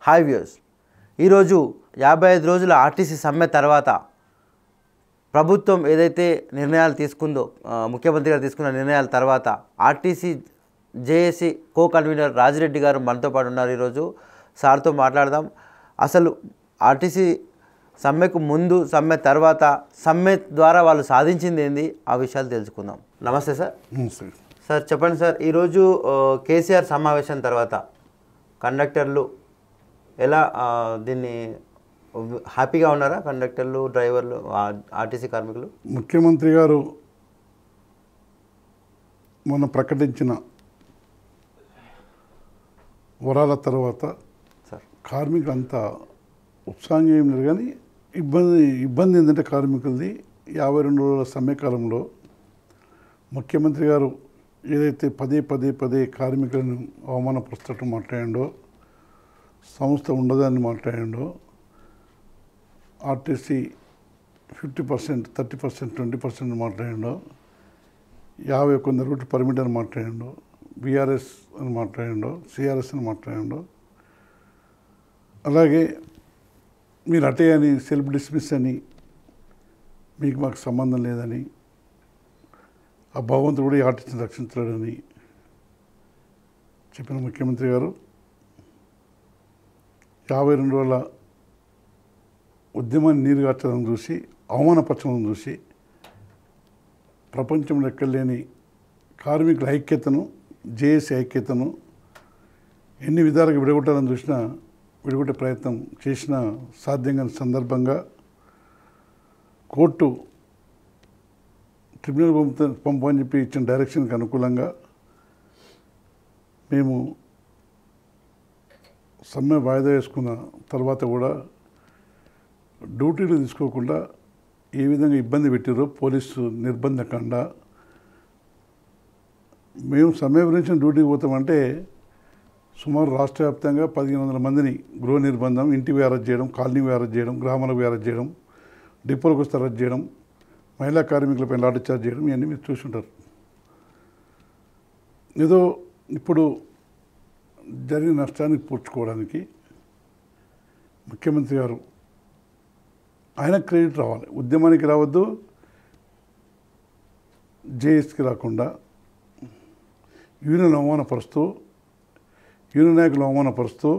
Hi views ఈరోజు యాభై ఐదు రోజుల ఆర్టీసీ సమ్మె తర్వాత ప్రభుత్వం ఏదైతే నిర్ణయాలు తీసుకుందో ఆ, ముఖ్యమంత్రి గారు తీసుకున్న నిర్ణయాల తర్వాత RTC JAC co convener Rajireddy గారు మనతో పాటు ఉన్నారు ఈరోజు సార్తో మాట్లాడదాం అసలు ఆర్టీసీ సమ్మెకు ముందు సమ్మె తర్వాత సమ్మె ద్వారా వాళ్ళు సాధించింది ఏంది ఆ విషయాలు తెలుసుకుందాం నమస్తే సార్ సార్ సార్ చెప్పండి సార్ ఈరోజు ఆ, కేసీఆర్ సమావేశం తర్వాత కండక్టర్లు ఎలా ఆ, దీన్ని హ్యాపీగా ఉన్నారా కండక్టర్లు డ్రైవర్లు ఆ- ఆర్టీసీ కార్మికులు ముఖ్యమంత్రి గారు మొన్న ప్రకటించిన వరాల తర్వాత సార్ కార్మికులు అంత ఉత్సాహంగా ఏం లేదు కానీ ఇబ్బంది ఇబ్బంది ఏంటంటే కార్మికులది యాభై రెండు రోజుల సమ్మెకాలంలో ముఖ్యమంత్రి గారు ఏదైతే పదే పదే పదే కార్మికులను అవమానపరుస్తూ మాట్లాడిండో సంస్థ ఉండదని మాట్లాడిండో RTC fifty percent thirty percent twenty percent మాట్లాడిండో యాభై కొంత రూట్ పర్మిట్ అని మాట్లాడిండో బీఆర్ఎస్ అని మాట్లాడిండో సిఆర్ఎస్ అని మాట్లాడిండో అలాగే మీరు అటే అని సెల్ఫ్ డిస్మిస్ అని మీకు మాకు సంబంధం లేదని ఆ భగవంతుడు కూడా ఈ ఆర్టిస్ట్ని రక్షించలేడని చెప్పిన ముఖ్యమంత్రి గారు యాభై రెండు రోజుల ఉద్యమాన్ని నీరుగార్చడం చూసి అవమానపరచడం చూసి ప్రపంచంలో ఎక్కడలేని కార్మికుల ఐక్యతను జేఏసీ ఐక్యతను ఎన్ని విధాలుగా విడగొట్టాలని చూసినా విడగొట్టే ప్రయత్నం చేసిన సాధ్యం కాని సందర్భంగా కోర్టు ట్రిబ్యునల్ పంపు పంపని చెప్పి ఇచ్చిన డైరెక్షన్కి అనుకూలంగా మేము సమ్మె వాయిదా వేసుకున్న తర్వాత కూడా డ్యూటీలు తీసుకోకుండా ఏ విధంగా ఇబ్బంది పెట్టారో పోలీసు నిర్బంధకుండా మేము సమ్మె గురించి డ్యూటీకి పోతామంటే సుమారు రాష్ట్ర వ్యాప్తంగా పదిహేను వందల మందిని గృహ నిర్బంధం ఇంటికి అరెస్ట్ చేయడం కాలనీకి అరెస్ట్ చేయడం గ్రామాలకు అరెస్ట్ చేయడం డిపోలకు వస్తే అరెస్ట్ చేయడం మహిళా కార్మికులపై లాఠీ చార్జ్ చేయడం ఇవన్నీ మీరు చూసుంటారు ఏదో ఇప్పుడు జరిగిన నష్టాన్ని పూడ్చుకోవడానికి ముఖ్యమంత్రి గారు ఆయన క్రెడిట్ రావాలి ఉద్యమానికి రావద్దు జేఎస్కి రాకుండా యూనియన్ అవమానపరుస్తూ యూనియన్ నాయకులు అవమానపరుస్తూ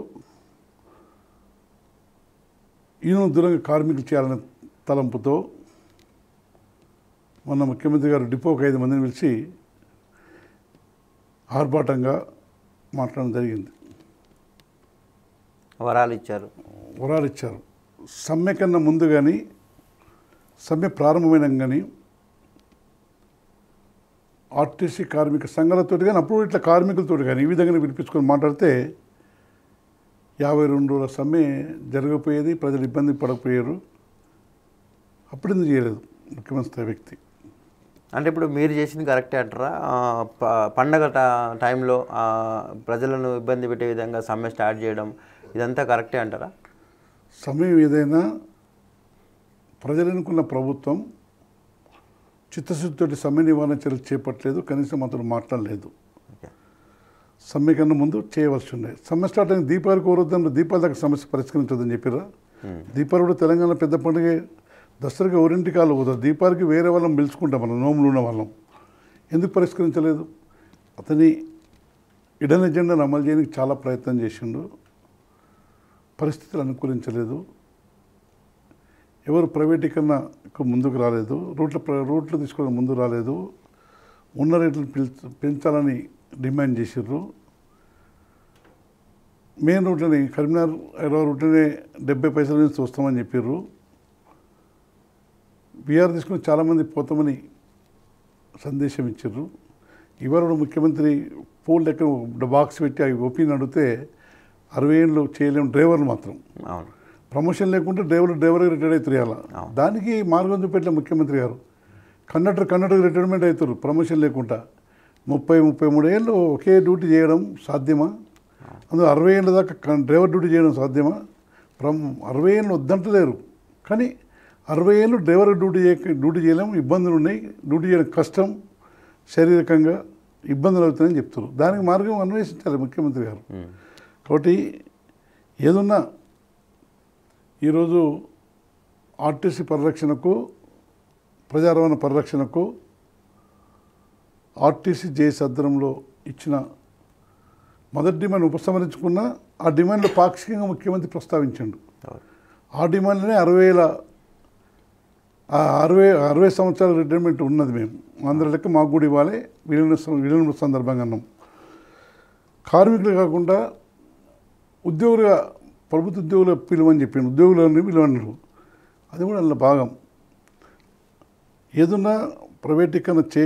యూనియన్ దూరంగా కార్మికులు చేయాలనే తలంపుతో మొన్న ముఖ్యమంత్రి గారు డిపోకి ఐదు మందిని పిలిచి ఆర్భాటంగా మాట్లాడడం జరిగింది వరాలు ఇచ్చారు వరాలు ఇచ్చారు సమ్మె కన్నా ముందు కానీ సమ్మె ప్రారంభమైన కానీ ఆర్టీసీ కార్మిక సంఘాలతో కానీ అప్పుడు ఇట్లా కార్మికులతో కానీ ఈ విధంగా వినిపించుకొని మాట్లాడితే యాభై రెండు రోజుల సమ్మె జరగకపోయేది ప్రజలు ఇబ్బంది పడకపోయారు అప్పుడు ఎందుకు చేయలేదు ముఖ్యమంత్రి స్థాయి వ్యక్తి అంటే ఇప్పుడు మీరు చేసింది కరెక్టే అంటారా ఆ, ప- పండగ ట- టైంలో ఆ, ప్రజలను ఇబ్బంది పెట్టే విధంగా సమ్మె స్టార్ట్ చేయడం ఇదంతా కరెక్టే అంటారా సమయం ఏదైనా ప్రజలు ఎన్నుకున్న ప్రభుత్వం చిత్తశుద్ధితోటి సమ్మె నివారణ చర్యలు చేపట్టలేదు కనీసం అతను మాట్లాడలేదు ఓకే సమ్మె కన్నా ముందు చేయవలసి ఉండే సమ్మె స్టార్ట్ అయిన దీపావళి కోరొద్దని దీపావళి దాకా సమస్య పరిష్కరించొద్దని చెప్పారా దీపావళి కూడా తెలంగాణ పెద్ద పండుగ దసరాకి ఎవరింటి కాలు పోతుంది దీపావళికి వేరే వాళ్ళని పిలుచుకుంటాం మనం నోములు ఉన్న వాళ్ళం ఎందుకు పరిష్కరించలేదు అతని ఇడన్ ఎజెండాను అమలు చేయడానికి చాలా ప్రయత్నం చేసిండు పరిస్థితులు అనుకూలించలేదు ఎవరు ప్రైవేటీకరణకు ముందుకు రాలేదు రూట్ల ప్ర- రూట్లు తీసుకోవడం ముందు రాలేదు ఉన్న రేట్లు పిల్- పెంచాలని డిమాండ్ చేసిర్రు మెయిన్ రూట్లని కరీంనగర్ ఇరవై రూట్లనే డెబ్బై పైసల నుంచి వస్తామని చెప్పారు బీఆర్ తీసుకుని చాలామంది పోతామని సందేశం ఇచ్చారు ఇవాళ కూడా ముఖ్యమంత్రి పోల్ లెక్క బాక్స్ పెట్టి అవి ఒపీనియన్ అడిగితే అరవై ఏళ్ళు చేయలేము డ్రైవర్లు మాత్రం అవును ప్రమోషన్ లేకుంటే డ్రైవర్ డ్రైవర్గా రిటైర్ అవుతారు ఇలా దానికి మార్గం చూపెట్టిన ముఖ్యమంత్రి గారు కండక్టర్ కండక్టర్ రిటైర్మెంట్ అవుతారు ప్రమోషన్ లేకుండా ముప్పై ముప్పై మూడు ఏళ్ళు ఒకే డ్యూటీ చేయడం సాధ్యమా అందులో అరవై ఏళ్ళ దాకా కన్- డ్రైవర్ డ్యూటీ చేయడం సాధ్యమా ప్రమ్ అరవై ఏళ్ళు వద్దంటలేరు కానీ అరవై ఏళ్ళు డ్రైవర్ డ్యూటీ చేయ డ్యూటీ చేయలేము ఇబ్బందులు ఉన్నాయి డ్యూటీ చేయడం కష్టం శారీరకంగా ఇబ్బందులు అవుతాయని చెప్తారు దానికి మార్గం అన్వేషించాలి ముఖ్యమంత్రి గారు కాబట్టి ఏదున్నా ఈరోజు ఆర్టీసీ పరిరక్షణకు ప్రజా రవాణా పరిరక్షణకు ఆర్టీసీ జే సద్రంలో ఇచ్చిన మొదటి డిమాండ్ ఉపసంహరించుకున్న ఆ డిమాండ్లో పాక్షికంగా ముఖ్యమంత్రి ప్రస్తావించండు అవును. ఆ డిమాండ్లోనే అరవై వేల ఆ అరవై అరవై సంవత్సరాల రిటైర్మెంట్ ఉన్నది మేము అందరి లెక్క మాకు కూడా ఇవ్వాలి విలీన సం- విలీన సందర్భంగా అన్నాం కార్మికులు కాకుండా ఉద్యోగులుగా ప్రభుత్వ ఉద్యోగుల పిలువని చెప్పిండు ఉద్యోగులని పిలువన్నారు అది కూడా అందులో భాగం ఏదన్నా ప్రైవేటీకరణ చే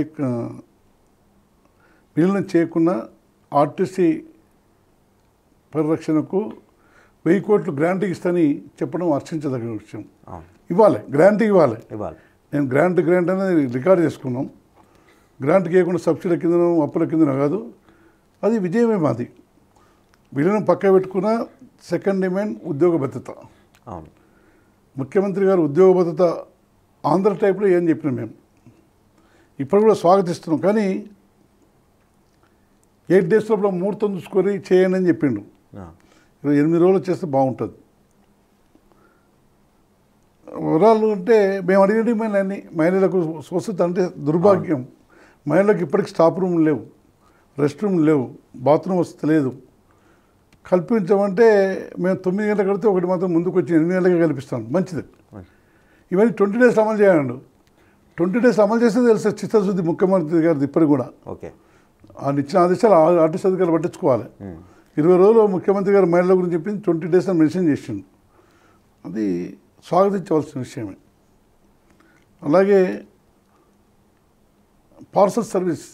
విలీనం చేయకుండా ఆర్టీసీ పరిరక్షణకు వెయ్యి కోట్లు గ్రాంట్ ఇస్తానని చెప్పడం హర్షించదగిన విషయం అవును ఇవ్వాలి గ్రాంట్ ఇవ్వాలి ఇవ్వాలి నేను గ్రాంట్ గ్రాంట్ అనేది రికార్డ్ చేసుకున్నాం గ్రాంట్ చేయకుండా సబ్సిడీ కిందనో అప్పుల కిందనో కాదు అది విజయమే మాది విలీనం పక్క పెట్టుకున్న సెకండ్ డిమాండ్ ఉద్యోగ భద్రత అవును ముఖ్యమంత్రి గారు ఉద్యోగ భద్రత ఆంధ్ర టైప్లో ఏం చెప్పినాం మేము ఇప్పుడు కూడా స్వాగతిస్తున్నాం కానీ ఎయిట్ డేస్ లోపల ముహూర్తం చూసుకొని చేయండి అని చెప్పిండు ఆ, ఇరవై ఎనిమిది రోజులు చేస్తే బాగుంటుంది వివరాలు అంటే మేము అడిగిన డిమాండ్లన్నీ మహిళలకు స్వస్థత అంటే దుర్భాగ్యం మహిళలకు ఇప్పటికి స్టాప్ రూమ్ లేవు రెస్ట్ రూమ్ లేవు బాత్రూమ్ వసతి లేదు కల్పించమంటే మేము తొమ్మిది గంటలకు కడితే ఒకటి మాత్రం ముందుకు వచ్చి ఎనిమిది గంటలకే కల్పిస్తాం మంచిది మంచి. ఇవన్నీ ట్వంటీ డేస్ అమలు చేయండి ట్వంటీ డేస్ అమలు చేస్తే తెలుసు చిత్తశుద్ధి ముఖ్యమంత్రి గారిది ఇప్పటికి కూడా ఓకే ఆయన ఇచ్చిన ఆదేశాలు ఆ ఆర్టీసీ అధికారులు పట్టించుకోవాలి ఉమ్. ఇరవై రోజులు ముఖ్యమంత్రి గారు మహిళల గురించి చెప్పింది ట్వంటీ డేస్ అని మెన్షన్ చేసిండు అది స్వాగతించవలసిన విషయమే అలాగే పార్సల్ సర్వీస్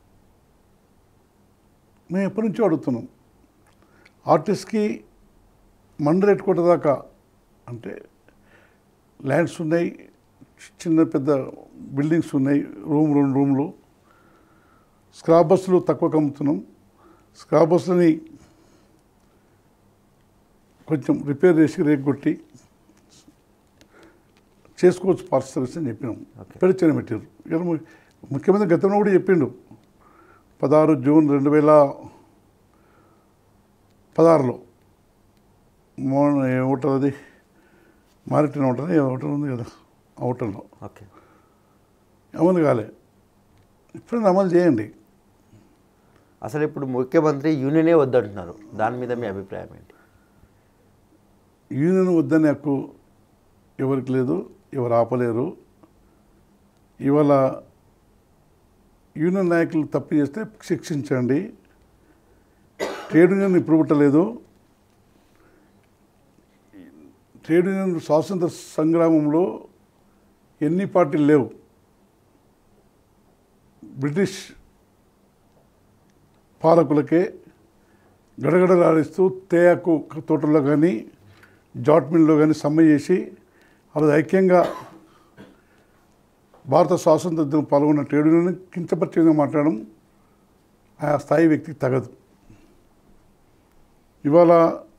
మేము ఎప్పటి నుంచో అడుగుతున్నాం ఆర్టిస్ట్కి మండ రేట్ కొట్ట దాకా అంటే ల్యాండ్స్ ఉన్నాయి చిన్న పెద్ద బిల్డింగ్స్ ఉన్నాయి రూమ్ రెండు రూమ్లు స్క్రాప్ బస్సులు తక్కువ అమ్ముతున్నాం స్క్రాప్ బస్సులని కొంచెం రిపేర్ చేసి రేక్ కొట్టి చేసుకోవచ్చు పార్సల్ సర్వీస్ అని చెప్పినాం Okay. పెడితేనే పెట్టారు ఇక్కడ ము- ముఖ్యమంత్రి గతంలో కూడా చెప్పిండు పదహారు జూన్ రెండు వేల పదహారులో మోహన్ ఏ హోటల్ అది మారిటిన హోటల్ ఏ హోటల్ ఉంది కదా ఆ హోటల్లో ఓకే అమలు కాలే ఇప్పుడు అమలు చేయండి అసలు ఇప్పుడు ముఖ్యమంత్రి యూనియనే వద్దంటున్నారు దాని మీద మీ అభిప్రాయం ఏంటి యూనియన్ వద్దనే హక్కు ఎవరికి లేదు ఎవరు ఆపలేరు ఇవాళ యూనియన్ నాయకులు తప్పు చేస్తే శిక్షించండి ట్రేడ్ యూనియన్ ఇప్పుడు పుట్టలేదు ట్రేడ్ యూనియన్ స్వాతంత్ర సంగ్రామంలో ఎన్ని పార్టీలు లేవు బ్రిటిష్ పాలకులకే గడగడలాడిస్తూ తేయాకు తోటల్లో కానీ జాట్ మిల్లో కానీ సమ్మె చేసి అది ఐక్యంగా భారత స్వాతంత్ర దినం పాల్గొన్న ట్రేడ్ యూనియన్ కించపరిచే విధంగా మాట్లాడడం ఆ స్థాయి వ్యక్తికి తగదు ఇవాళ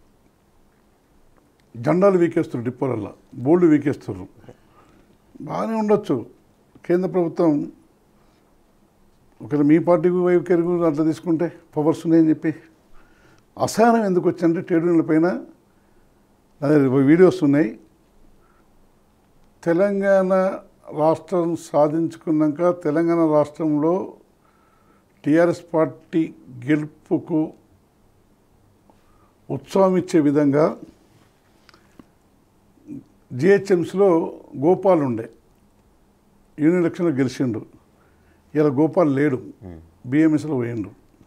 జెండాలు వీకేస్తారు డిపోలల్లో బోర్డు వీకేస్తారు బాగానే ఉండొచ్చు కేంద్ర ప్రభుత్వం ఒకవేళ మీ పార్టీ వైఖరి కూడా అట్లా తీసుకుంటే పవర్స్ ఉన్నాయని చెప్పి అసహనం ఎందుకు వచ్చిందంటే ట్రేడ్ యూనియన్ల పైన అదే వీడియోస్ ఉన్నాయి తెలంగాణ రాష్ట్రం సాధించుకున్నాక తెలంగాణ రాష్ట్రంలో టీఆర్ఎస్ పార్టీ గెలుపుకు ఉత్సవం ఇచ్చే విధంగా జిహెచ్ఎంసీలో గోపాల్ ఉండే యూనియన్ ఎలక్షన్లో గెలిచిండు ఇలా గోపాల్ లేడు బిఎంఎస్లో పోయిండు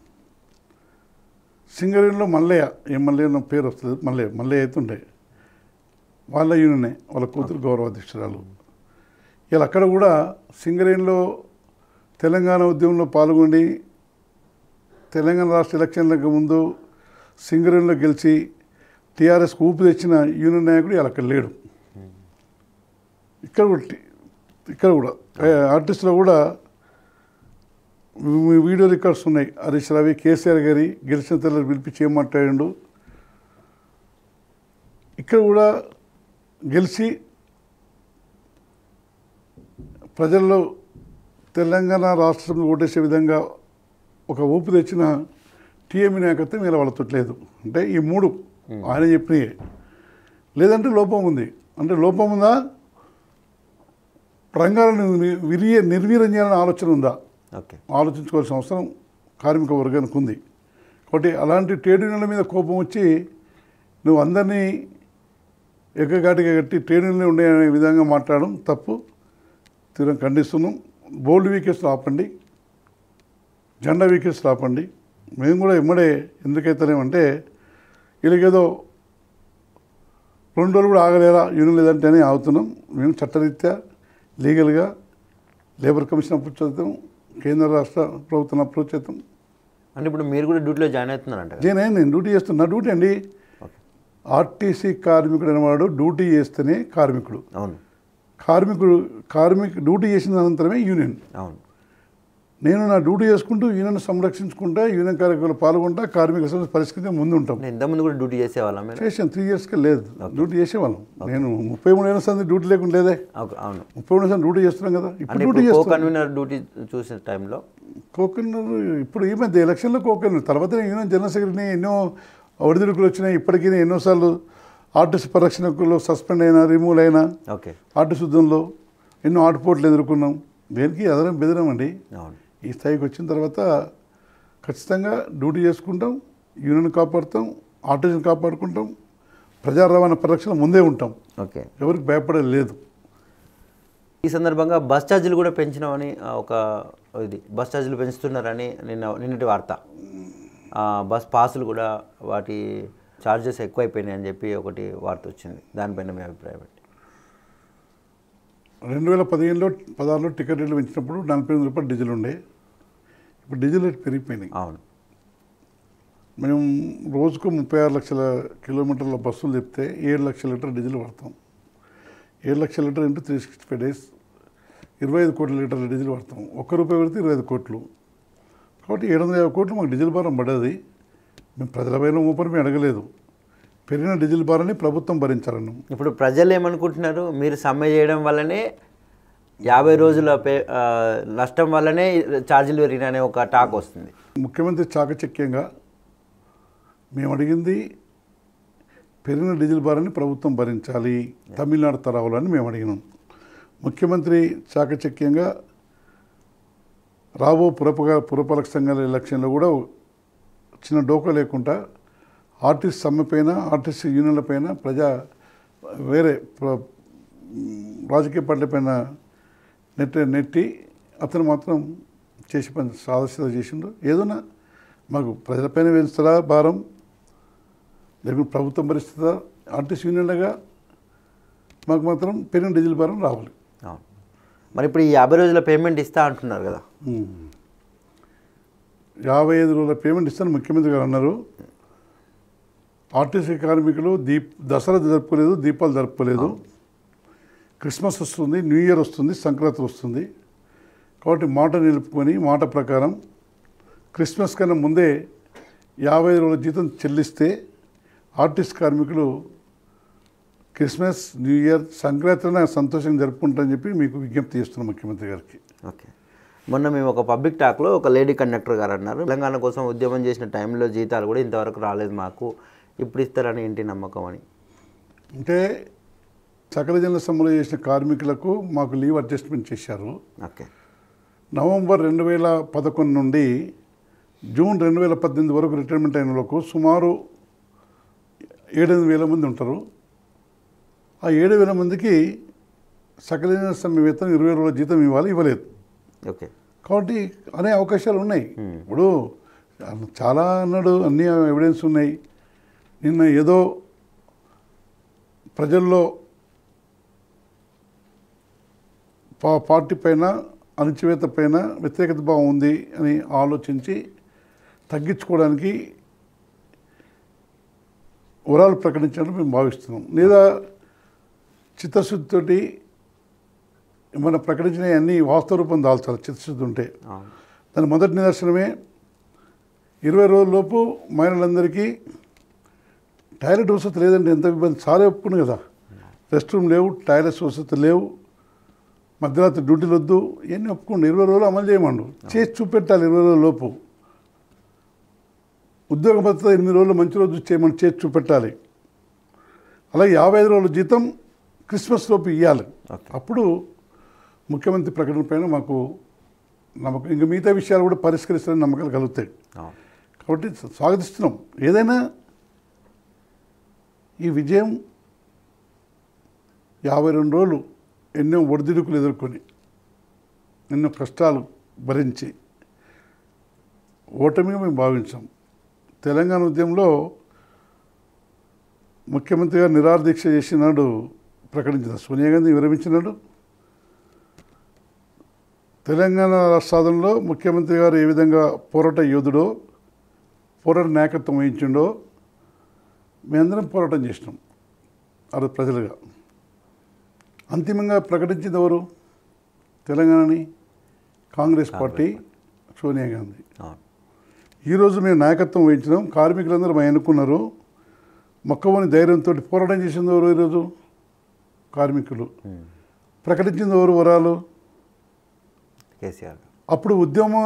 సింగరేణిలో మల్లయ్య ఏ మల్లయ్య నా పేరు వస్తుంది మల్లయ్య మల్లయ్య అవుతుండే వాళ్ళ యూనియనే వాళ్ళ కూతురు గౌరవాధ్యక్షురాలు ఇలా అక్కడ కూడా సింగరేణిలో తెలంగాణ ఉద్యమంలో పాల్గొని తెలంగాణ రాష్ట్ర ఎలక్షన్లకు ముందు సింగరేణిలో గెలిచి టీఆర్ఎస్కి ఊపి తెచ్చిన యూనియన్ నాయకుడు ఇలా అక్కడ లేడు ఇక్కడ కూడా టి- ఇక్కడ కూడా ఏ, ఆర్టిస్టులో కూడా వీ- వీడియో రికార్డ్స్ ఉన్నాయి హరీష్ రావి కేసీఆర్ గారి గెలిచిన తెల్లని పిలిపించి ఏం మాట్లాడిండు ఇక్కడ కూడా గెలిచి ప్రజల్లో తెలంగాణ రాష్ట్రం ఓటేసే విధంగా ఒక ఊపు తెచ్చిన టీఎంఈ నాయకత్వం ఇలా వాళ్ళతో లేదు అంటే ఈ మూడు ఆయన చెప్పినయే లేదంటే లోపం ఉంది అంటే లోపం ఉందా రంగాలను ని- విరియ నిర్వీర్యం చేయాలని ఆలోచన ఉందా ఓకే ఆలోచించుకోవాల్సిన అవసరం కార్మిక వర్గానికి ఉంది కాబట్టి అలాంటి ట్రేడ్ యూనియన్ల మీద కోపం వచ్చి నువ్వు అందరినీ ఎక్కగాటిగా కట్టి ట్రేడ్ యూనియన్లు ఉండే విధంగా మాట్లాడడం తప్పు తీవ్రంగా ఖండిస్తున్నాం బోల్డ్ వీకెస్ ఆపండి జెండా వీకెస్ ఆపండి మేము కూడా ఎమ్మడే ఎందుకైతేనేమంటే వీళ్ళకేదో రెండు రోజులు కూడా ఆగలేరా యూనియన్ లేదంటేనే ఆగుతున్నాం మేము చట్టరీత్యా లీగల్గా లేబర్ కమిషన్ అప్రోచ్ చేద్దాం కేంద్ర రాష్ట్ర ప్రభుత్వం అప్రోచ్ చేద్దాం అంటే ఇప్పుడు మీరు కూడా డ్యూటీలో జాయిన్ అవుతున్నారంట కదా? నేనే నేను డ్యూటీ చేస్తున్నా నా డ్యూటీ అండి ఓకే ఆర్టీసీ కార్మికుడు అనేవాడు డ్యూటీ చేస్తేనే కార్మికుడు అవును కార్మికుడు కార్మిక డ్యూటీ చేసిన అనంతరమే యూనియన్ అవును నేను నా డ్యూటీ చేసుకుంటూ యూనియన్ సంరక్షించుకుంటా యూనియన్ కార్యక్రమాలు పాల్గొంటా కార్మిక సమస్య పరిష్కరించే ముందు ఉంటాం నేను ఇంతకుముందు కూడా డ్యూటీ చేసేవాళ్ళం మీరు చేసాను త్రీ ఇయర్స్కి లేదు డ్యూటీ చేసేవాళ్ళం నేను ముప్పై మూడు ఏళ్ళ సంది డ్యూటీ లేకుండా లేదే ఓకే, అవును ముప్పై మూడు సంది డ్యూటీ చేస్తున్నాం కదా ఇప్పుడు అంటే డ్యూటీ ఇప్పుడు కో చేస్తాం కన్వీనర్ డ్యూటీ చూసిన టైంలో కోకన్నర్ ఇప్పుడు ఈ మధ్య ఎలక్షన్లో కోకన్నర్ తర్వాత యూనియన్ జనరల్ సెక్రటరీని ఎన్నో ఒడిదుడుకులు వచ్చినాయి ఇప్పటికీ ఎన్నోసార్లు ఆర్టీసీ పరిరక్షణకులు సస్పెండ్ అయినా రిమూవ్ అయినా ఓకే ఆర్టీసీ యుద్ధంలో ఎన్నో ఆటుపోట్లు ఎదుర్కొన్నాం దేనికి అదనం బెదరం అండి అవును ఈ స్థాయికి వచ్చిన తర్వాత ఖచ్చితంగా డ్యూటీ చేసుకుంటాం యూనియన్ కాపాడుతాం ఆర్టీసీని కాపాడుకుంటాం ప్రజా రవాణా పరిరక్షణ ముందే ఉంటాం ఓకే ఎవరికి భయపడేది లేదు ఈ సందర్భంగా బస్ ఛార్జీలు కూడా పెంచినామని ఆ, ఒక ఇది బస్ ఛార్జీలు పెంచుతున్నారని నిన్న నిన్నటి వార్త ఆ, బస్ పాసులు కూడా వాటి ఛార్జెస్ ఎక్కువైపోయినాయి అని చెప్పి ఒకటి వార్త వచ్చింది దానిపైన మీ అభిప్రాయం ఏంటి రెండు వేల పదిహేనులో పదహారులో టికెట్ రేట్లు పెంచినప్పుడు నలభై ఎనిమిది రూపాయలు డీజిల్ ఉండే ఇప్పుడు డీజిల్ రేట్ పెరిగిపోయినాయి అవును మేము రోజుకు ముప్పై ఆరు లక్షల కిలోమీటర్ల బస్సులు చెప్తే ఏడు లక్షల లీటర్ డీజిల్ వాడతాం ఏడు లక్షల litre into three sixty five days ఇరవై ఐదు కోట్ల లీటర్ల డీజిల్ వాడతాం ఒక్క రూపాయి పెడితే ఇరవై ఐదు కోట్లు కాబట్టి ఏడు వందల యాభై కోట్లు మాకు డీజిల్ భారం పడ్డది మేము ప్రజల పైన ఊపని మేము అడగలేదు పెరిగిన డీజిల్ భారాన్ని ప్రభుత్వం భరించాలన్నాం ఇప్పుడు ప్రజలు ఏమనుకుంటున్నారు మీరు సమ్మె చేయడం వల్లనే యాభై రోజుల పే ఆ, నష్టం వల్లనే ఛార్జీలు పెరిగినాయనే ఒక టాక్ వస్తుంది ముఖ్యమంత్రి చాకచక్యంగా మేము అడిగింది పెరిగిన డీజిల్ భారాన్ని ప్రభుత్వం భరించాలి తమిళనాడు తరహాలని మేము అడిగినాం ముఖ్యమంత్రి చాకచక్యంగా రాబో పురపక పురపాలక సంఘాల ఎలక్షన్లో కూడా చిన్న డోకా లేకుండా ఆర్టీసీ సమ్మె పైన ఆర్టీసీ యూనియన్ల పైన ప్రజా వేరే ప్ర- రాజకీయ పార్టీల పైన నెట్టి నెట్టి అతను మాత్రం చేసి పని సాదస్యత చేసిండు ఏదైనా మాకు ప్రజలపైన వేస్తారా భారం లేకుంటే ప్రభుత్వం భరిస్తుందా ఆర్టీసీ యూనియన్లుగా మాకు మాత్రం పెరిగిన డీజిల్ భారం రావాలి అవును మరి ఇప్పుడు ఈ యాభై రోజుల పేమెంట్ ఇస్తా అంటున్నారు కదా యాభై ఐదు రోజుల పేమెంట్ ఇస్తాను ముఖ్యమంత్రి గారు అన్నారు ఆర్టీసీ కార్మికులు దీప్ దసరా జరుపుకోలేదు దీపాలు జరుపుకోలేదు క్రిస్మస్ వస్తుంది న్యూ ఇయర్ వస్తుంది సంక్రాంతి వస్తుంది కాబట్టి మాట నిలుపుకొని మాట ప్రకారం క్రిస్మస్ కన్నా ముందే యాభై ఐదు రోజుల జీతం చెల్లిస్తే ఆర్టిస్ట్ కార్మికులు క్రిస్మస్ న్యూ ఇయర్ సంక్రాంతిన సంతోషంగా జరుపుకుంటారని చెప్పి మీకు విజ్ఞప్తి చేస్తున్నాం ముఖ్యమంత్రి గారికి ఓకే మొన్న మేము ఒక పబ్లిక్ టాక్లో ఒక లేడీ కండక్టర్ గారు అన్నారు తెలంగాణ కోసం ఉద్యమం చేసిన టైంలో జీతాలు కూడా ఇంతవరకు రాలేదు మాకు ఇప్పుడు ఇస్తారని ఏంటి నమ్మకం అని అంటే సకల జనుల సమ్మెలో చేసిన కార్మికులకు మాకు లీవ్ అడ్జస్ట్మెంట్ చేశారు ఓకే నవంబర్ రెండు వేల పదకొండు నుండి జూన్ రెండు వేల పద్దెనిమిది వరకు రిటైర్మెంట్ అయిన వాళ్ళకు సుమారు ఏడెనిమిది వేల మంది ఉంటారు ఆ ఏడు వేల మందికి సకల జనుల సమ్మె వేతనం ఇరవై రోజుల జీతం ఇవ్వాలి ఇవ్వలేదు ఓకే కాబట్టి అనే అవకాశాలు ఉన్నాయి ఇప్పుడు చాలా అన్నాడు అన్ని ఎవిడెన్స్ ఉన్నాయి నిన్న ఏదో ప్రజల్లో పా పార్టీ పైన అణచివేత పైన వ్యతిరేకత భావం ఉంది అని ఆలోచించి తగ్గించుకోవడానికి వరాలు ప్రకటించాలని మేము భావిస్తున్నాం లేదా చిత్తశుద్ధితోటి మనం ప్రకటించిన అన్ని వాస్తవ రూపం దాల్చాలి చిత్తశుద్ధి ఉంటే అవును దాని మొదటి నిదర్శనమే ఇరవై రోజులలోపు మహిళలందరికీ టాయిలెట్ వసతి లేదంటే ఎంత ఇబ్బంది చాలా ఒప్పుకున్నాను కదా రెస్ట్ రూమ్ లేవు టాయిలెట్స్ వసతి లేవు మధ్యరాత్రి డ్యూటీలు వద్దు ఇవన్నీ ఒప్పుకోండి ఇరవై రోజులు అమలు చేయమండు చేసి చూపెట్టాలి ఇరవై రోజుల లోపు ఉద్యోగ భద్రత ఎనిమిది రోజులు మంచి రోజు చేయమని చేసి చూపెట్టాలి అలాగే యాభై ఐదు రోజుల జీతం క్రిస్మస్ లోపు ఇవ్వాలి ఓకే. అప్పుడు ముఖ్యమంత్రి ప్రకటన పైన మాకు నమ్మకం ఇంకా మిగతా విషయాలు కూడా పరిష్కరిస్తారని నమ్మకాలు కలుగుతాయి అవును కాబట్టి స్వాగతిస్తున్నాం ఏదైనా ఈ విజయం యాభై రెండు రోజులు ఎన్నో ఒడిదుడుకులు ఎదుర్కొని ఎన్నో కష్టాలు భరించి ఓటమిగా మేము భావించాం తెలంగాణ ఉద్యమంలో ముఖ్యమంత్రి గారు నిరాహార దీక్ష చేసినాడు ప్రకటించిన సోనియా గాంధీ విరమించినాడు తెలంగాణ రాష్ట్రాదంలో ముఖ్యమంత్రి గారు ఏ విధంగా పోరాట యోధుడో పోరాట నాయకత్వం వహించిండో మేమందరం పోరాటం చేసినాం అది ప్రజలుగా అంతిమంగా ప్రకటించింది ఎవరు తెలంగాణని కాంగ్రెస్ పార్టీ సోనియా గాంధీ అవును ఈరోజు మేము నాయకత్వం వహించినాం కార్మికులందరూ మేము ఎన్నుకున్నారు మొక్కవని ధైర్యంతో పోరాటం చేసింది ఎవరు ఈరోజు కార్మికులు ఉమ్. ప్రకటించింది ఎవరు వరాలు కేసీఆర్ గారు అప్పుడు ఉద్యమం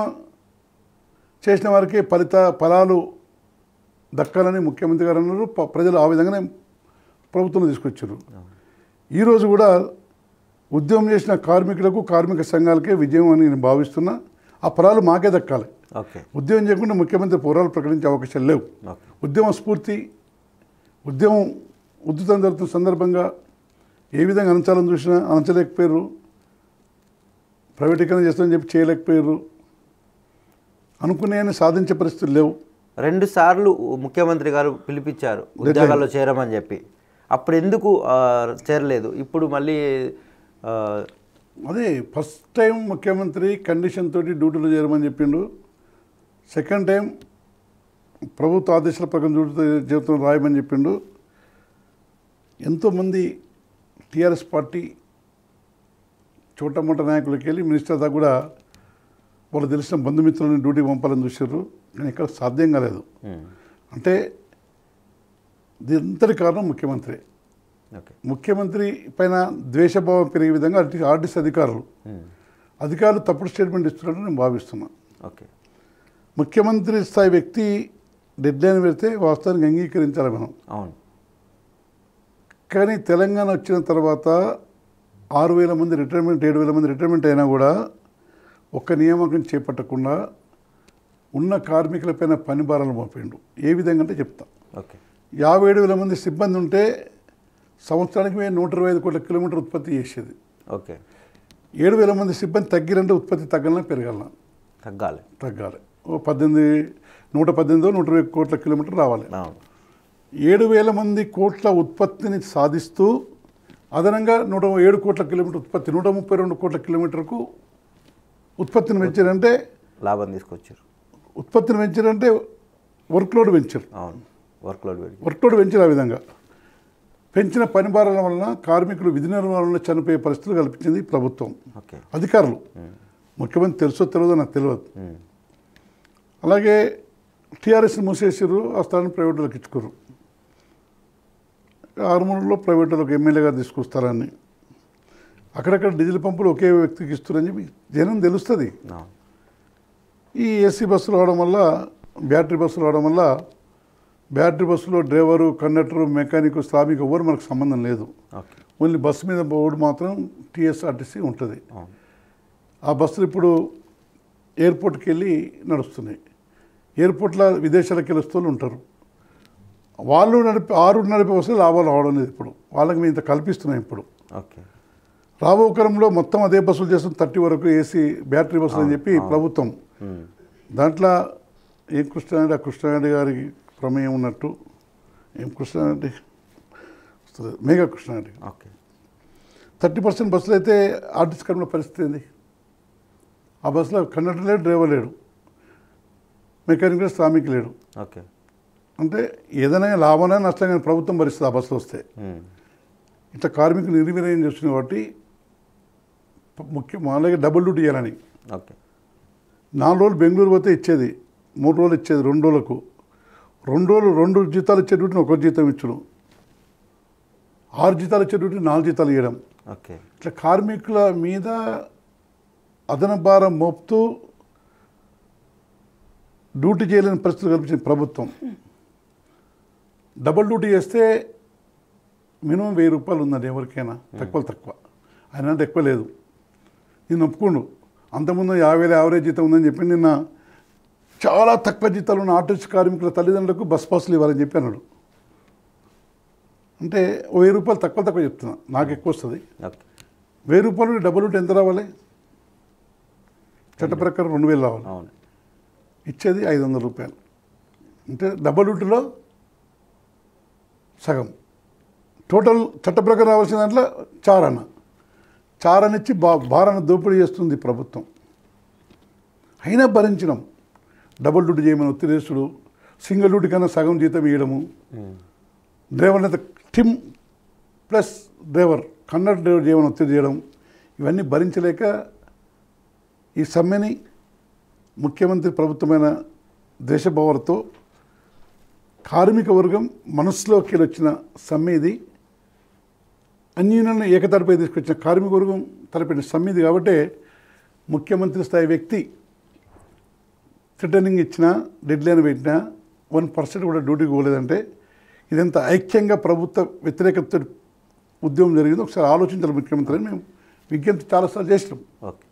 చేసిన వారికి ఫలిత ఫలాలు దక్కాలని ముఖ్యమంత్రి గారు అన్నారు ప- ప్రజలు ఆ విధంగానే ప్రభుత్వం తీసుకొచ్చారు ఈరోజు కూడా ఉద్యమం చేసిన కార్మికులకు కార్మిక సంఘాలకే విజయం అని నేను భావిస్తున్నా ఆ ఫలాలు మాకే దక్కాలి ఓకే ఉద్యమం చేయకుండా ముఖ్యమంత్రి పోరాలు ప్రకటించే అవకాశాలు లేవు ఓకే ఉద్యమ స్ఫూర్తి ఉద్యమం ఉద్ధృతం జరుగుతున్న సందర్భంగా ఏ విధంగా అణచాలని చూసినా అణచలేకపోయారు ప్రైవేటీకరణ చేస్తామని చెప్పి చేయలేకపోయారు అనుకునే సాధించే పరిస్థితులు లేవు రెండు సార్లు ముఖ్యమంత్రి గారు పిలిపించారు ఉద్యోగాల్లో చేరమని చెప్పి అప్పుడు ఎందుకు ఆ, చేరలేదు ఇప్పుడు మళ్ళీ ఆ, అదే ఫస్ట్ టైం ముఖ్యమంత్రి కండిషన్ తోటి డ్యూటీలో చేరమని చెప్పిండు సెకండ్ టైం ప్రభుత్వ ఆదేశాల ప్రకారం డ్యూటీతో జీవితం రాయమని చెప్పిండు ఎంతోమంది టీఆర్ఎస్ పార్టీ చోటమోట నాయకులకి వెళ్ళి మినిస్టర్ దాకా కూడా వాళ్ళు తెలిసిన బంధుమిత్రులను డ్యూటీకి పంపాలని చూసారు కానీ ఇక్కడ సాధ్యం కాలేదు ఉమ్, అంటే దీంతటి కారణం ముఖ్యమంత్రి ఓకే ముఖ్యమంత్రి పైన ద్వేషభావం పెరిగే విధంగా ఆర్టీ ఆర్టీసీ అధికారులు ఉమ్, అధికారులు తప్పుడు స్టేట్మెంట్ ఇస్తున్నట్టు నేను భావిస్తున్నాను ఓకే ముఖ్యమంత్రి స్థాయి వ్యక్తి డెడ్ లైన్ పెడితే వాస్తవానికి అంగీకరించాలి మనం అవును కానీ తెలంగాణ వచ్చిన తర్వాత ఆరు వేల మంది రిటైర్మెంట్ ఏడు వేల మంది రిటైర్మెంట్ అయినా కూడా ఒక్క నియామకం చేపట్టకుండా ఉన్న కార్మికులపైన పని భారాలు మోపిండు ఏ విధంగా అంటే చెప్తా ఓకే యాభై ఏడు వేల మంది సిబ్బంది ఉంటే సంవత్సరానికి మేము నూట ఇరవై ఐదు కోట్ల కిలోమీటర్ ఉత్పత్తి చేసేది ఓకే ఏడు వేల మంది సిబ్బంది తగ్గిరంటే ఉత్పత్తి తగ్గాలన్నా పెరగాలన్నా తగ్గాలి తగ్గాలి ఓ పద్దెనిమిది నూట పద్దెనిమిదో నూట ఇరవై కోట్ల కిలోమీటర్ రావాలి అవును ఏడు వేల మంది కోట్ల ఉత్పత్తిని సాధిస్తూ అదనంగా నూట ఏడు కోట్ల కిలోమీటర్ ఉత్పత్తి నూట ముప్పై రెండు కోట్ల కిలోమీటర్కు ఉత్పత్తిని పెంచారంటే లాభం తీసుకొచ్చారు ఉత్పత్తిని పెంచారంటే వర్క్ లోడ్ పెంచారు అవును వర్క్ లోడ్ పెరిగి వర్క్ లోడ్ పెంచారు ఆ విధంగా పెంచిన పని భారాల వలన కార్మికులు విధి నిర్వహణలో చనిపోయే పరిస్థితులు కల్పించింది ప్రభుత్వం ఓకే అధికారులు ముఖ్యమంత్రి తెలుసో తెలియదో నాకు తెలియదు ఉమ్, అలాగే టీఆర్ఎస్ మూసేసారు ఆ స్థానాన్ని ప్రైవేటులకు ఇచ్చుకోరు ఆరుమూలలో ప్రైవేటులకు ఎమ్మెల్యేగా తీసుకొస్తారని అక్కడక్కడ డీజిల్ పంపులు ఒకే వ్యక్తికి ఇస్తారని చెప్పి జనం తెలుస్తుంది అవును ఈ ఏసీ బస్సులు రావడం వల్ల బ్యాటరీ బస్సులు రావడం వల్ల బ్యాటరీ బస్సులో డ్రైవరు కండక్టరు మెకానిక్ శ్రామిక్ ఎవరు మనకు సంబంధం లేదు ఓకే ఓన్లీ బస్సు మీద బోర్డు మాత్రం టీఎస్ఆర్టీసీ ఉంటుంది అవును ఆ బస్సులు ఇప్పుడు ఎయిర్పోర్ట్కి వెళ్ళి నడుస్తున్నాయి ఎయిర్పోర్ట్లో విదేశాలకు వెళ్ళి వస్తూ ఉంటారు వాళ్ళు నడిపి ఆరు నడిపే బస్సులు లాభాలు రావడం లేదు ఇప్పుడు వాళ్ళకి మేము ఇంత కల్పిస్తున్నాం ఇప్పుడు ఓకే రాబో కాలంలో మొత్తం అదే బస్సులు చేస్తాం థర్టీ వరకు ఏసీ బ్యాటరీ బస్సులు అని చెప్పి ప్రభుత్వం ఉమ్, దాంట్లో ఏం కృష్ణారెడ్డి ఆ కృష్ణారెడ్డి గారికి ప్రమేయం ఉన్నట్టు ఏం కృష్ణారెడ్డి వస్తుంది Megha Krishnareddy okay thirty percent బస్సులు అయితే ఆర్టీసీ కర్మల పరిస్థితి ఏంది ఆ బస్సులో కండక్టర్ లేడు డ్రైవర్ లేడు మెకానిక్ లేడు శ్రామిక్ లేడు ఓకే అంటే ఏదైనా లాభమైనా నష్టంగా ప్రభుత్వం భరిస్తుంది ఆ బస్సులు వస్తే ఉమ్, ఇట్లా కార్మికులు నిర్వీర్యం చేస్తుంది కాబట్టి ముఖ్యం అలాగే డబుల్ డ్యూటీ చేయాలని ఓకే నాలుగు రోజులు బెంగళూరు పోతే ఇచ్చేది మూడు రోజులు ఇచ్చేది రెండు రోజులకు రెండు రోజులు రెండు జీతాలు ఇచ్చే డ్యూటీని ఒక జీతం ఇచ్చడం ఆరు జీతాలు ఇచ్చే డ్యూటీ నాలుగు జీతాలు ఇవ్వడం ఓకే ఇట్లా కార్మికుల మీద అదన భారం మోపుతూ డ్యూటీ చేయలేని పరిస్థితులు కల్పించింది ప్రభుత్వం డబుల్ డ్యూటీ చేస్తే మినిమం వెయ్యి రూపాయలు ఉందండి ఎవరికైనా తక్కువ తక్కువ ఆయన అంటే ఎక్కువ లేదు నేను ఒప్పుకోండు అంతకుముందు యాభై వేల యావరేజ్ జీతం ఉందని చెప్పి నిన్న చాలా తక్కువ జీతాలు ఉన్న ఆర్టిస్ట్ కార్మికుల తల్లిదండ్రులకు బస్ పాసులు ఇవ్వాలని చెప్పి అన్నాడు అంటే ఓ వెయ్యి రూపాయలు తక్కువ తక్కువ చెప్తున్నా నాకు ఎక్కువ వస్తుంది ఓకే వెయ్యి రూపాయలు డబుల్ ఉంటే ఎంత రావాలి చట్ట ప్రకారం రెండు వేలు రావాలి అవును ఇచ్చేది ఐదు వందల రూపాయలు అంటే డబల్ డ్యూటీలో సగం టోటల్ చట్ట ప్రకారం రావాల్సిన దాంట్లో చారణ చారనిచ్చి బా భారణ దోపిడీ చేస్తుంది ప్రభుత్వం అయినా భరించినాం డబుల్ డ్యూటీ చేయమని ఒత్తిడేసుడు సింగిల్ డ్యూటీ కన్నా సగం జీతం ఇవ్వడము ఉమ్. డ్రైవర్ అయితే టిమ్ ప్లస్ డ్రైవర్ కన్నడ డ్రైవర్ చేయమని ఒత్తిడి చేయడం ఇవన్నీ భరించలేక ఈ సమ్మెని ముఖ్యమంత్రి ప్రభుత్వమైన దేశభావనతో కార్మిక వర్గం మనసులోకి వచ్చిన సమ్మె ఇది అన్యూన్యాలను ఏకతరపై తీసుకొచ్చిన కార్మిక వర్గం తలపెట్టిన సమ్మె ఇది కాబట్టి ముఖ్యమంత్రి స్థాయి వ్యక్తి రిటర్నింగ్ ఇచ్చిన డెడ్ లైన్ పెట్టినా వన్ పర్సెంట్ కూడా డ్యూటీకి పోలేదంటే ఇదంత ఐక్యంగా ప్రభుత్వ వ్యతిరేకత ఉద్యమం జరిగింది ఒకసారి ఆలోచించాలి ముఖ్యమంత్రి అని మేము విజ్ఞప్తి చాలాసార్లు చేసినాం ఓకే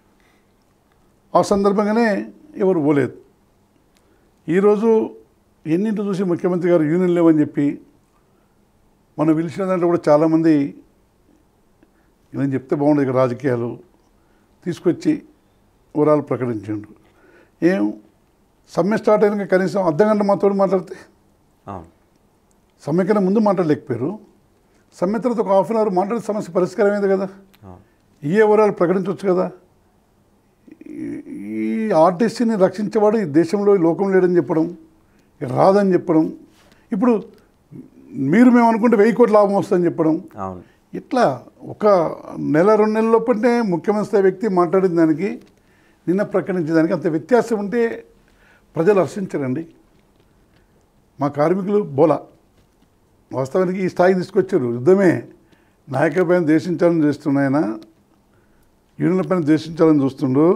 ఆ సందర్భంగానే ఎవరు పోలేదు ఈరోజు ఎన్నింటి చూసి ముఖ్యమంత్రి గారు యూనియన్ లేవని చెప్పి మనం పిలిచిన దాంట్లో కూడా చాలామంది నేను చెప్తే బాగుండదు ఇక రాజకీయాలు తీసుకొచ్చి వివరాలు ప్రకటించిండు ఏం సమ్మె స్టార్ట్ అయినాక కనీసం అర్ధ గంట మాతో మాట్లాడితే అవును సమ్మె కన్నా ముందు మాట్లాడలేకపోయారు సమ్మె తర్వాత ఒక హాఫ్ అన్ అవర్ మాట్లాడే సమస్య పరిష్కారం అయింది కదా అవును ఈ వివరాలు ప్రకటించవచ్చు కదా ఈ- ఈ ఆర్టిస్ట్ని రక్షించేవాడు ఈ దేశంలో ఈ లోకం లేడని చెప్పడం ఇక రాదని చెప్పడం ఇప్పుడు మీరు మేము అనుకుంటే వెయ్యి కోట్ల లాభం వస్తుందని చెప్పడం అవును ఇట్లా ఒక నెల రెండు నెలల లోపలనే ముఖ్యమంత్రి స్థాయి వ్యక్తి మాట్లాడిన దానికి నిన్న ప్రకటించిన దానికి అంత వ్యత్యాసం ఉంటే ప్రజలు హర్షించరండి మా కార్మికులు బోలా వాస్తవానికి ఈ స్థాయికి తీసుకొచ్చారు యుద్ధమే నాయకుల పైన దేశించాలని చేస్తున్నాయన యూనియన్ల పైన దేశించాలని చూస్తుండు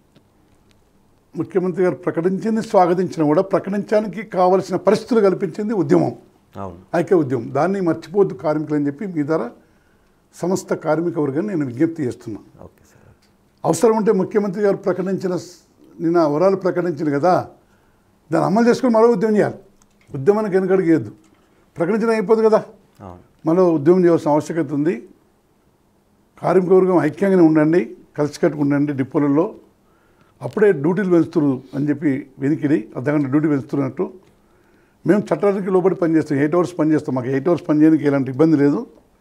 ముఖ్యమంత్రి గారు ప్రకటించింది స్వాగతించిన కూడా ప్రకటించడానికి కావలసిన పరిస్థితులు కల్పించింది ఉద్యమం అవును ఐక్య ఉద్యమం దాన్ని మర్చిపోద్దు కార్మికులు అని చెప్పి మీ ద్వారా సమస్త కార్మిక వర్గాన్ని నేను విజ్ఞప్తి చేస్తున్నాను ఓకే సార్ అవసరం ఉంటే ముఖ్యమంత్రి గారు ప్రకటించిన స్- నిన్న వరాలు ప్రకటించిన కదా దాన్ని అమలు చేసుకొని మరో ఉద్యమం చేయాలి ఉద్యమానికి వెనకడిగేయద్దు ప్రకటించిన అయిపోదు కదా అవును మరో ఉద్యమం చేయాల్సిన ఆవశ్యకత ఉంది కార్మిక వర్గం ఐక్యంగానే ఉండండి కలిసికట్టుగా ఉండండి డిపోలలో అప్పుడే డ్యూటీలు పెంచుతున్నారు అని చెప్పి వెనికిడి అర్ధగంట డ్యూటీ పెంచుతున్నట్టు మేము చట్టానికి లోబడి పనిచేస్తాం ఎయిట్ అవర్స్ పనిచేస్తాం మాకు ఎయిట్ అవర్స్ పనిచేయడానికి ఎలాంటి ఇబ్బంది లేదు